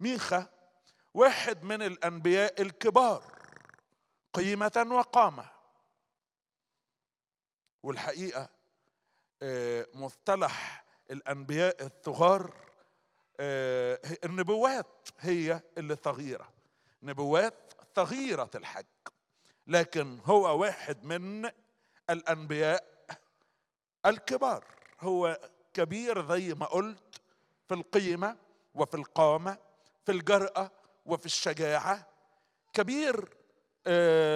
ميخا واحد من الانبياء الكبار قيمه وقامه والحقيقه آه، مصطلح الانبياء الصغار آه، النبوات هي اللي صغيره نبوات صغيره الحج لكن هو واحد من الانبياء الكبار هو كبير زي ما قلت في القيمه وفي القامه في الجراه وفي الشجاعه كبير آه